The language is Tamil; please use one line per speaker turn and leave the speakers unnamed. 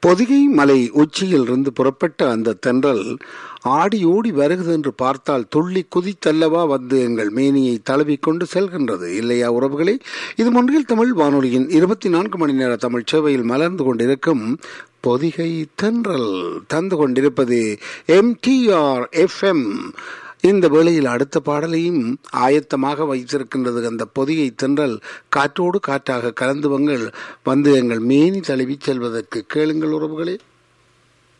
பொதிகை மலை உச்சியிலிருந்து புறப்பட்ட அந்த தென்றல் ஆடி ஓடி வருகிறது என்று பார்த்தால் துள்ளி குதித்தல்லவா வந்து எங்கள் மேனியை தழுவிக்கொண்டு செல்கின்றது இல்லையா உறவுகளே இது ஒன்றில் தமிழ் வானொலியின் இருபத்தி நான்கு மணி நேர தமிழ் சேவையில் மலர்ந்து கொண்டிருக்கும் பொதிகை தென்றல் தந்து கொண்டிருப்பது எம்டிஆர் எஃப்எம் இந்த வேளையில் அடுத்த பாடலையும் ஆயத்தமாக வைத்திருக்கின்றது அந்த பொதியை தென்றல் காற்றோடு காற்றாக கலந்து வங்கள் வந்து எங்கள் மேனி தழுவி செல்வதற்கு கேளுங்கள் உறவுகளே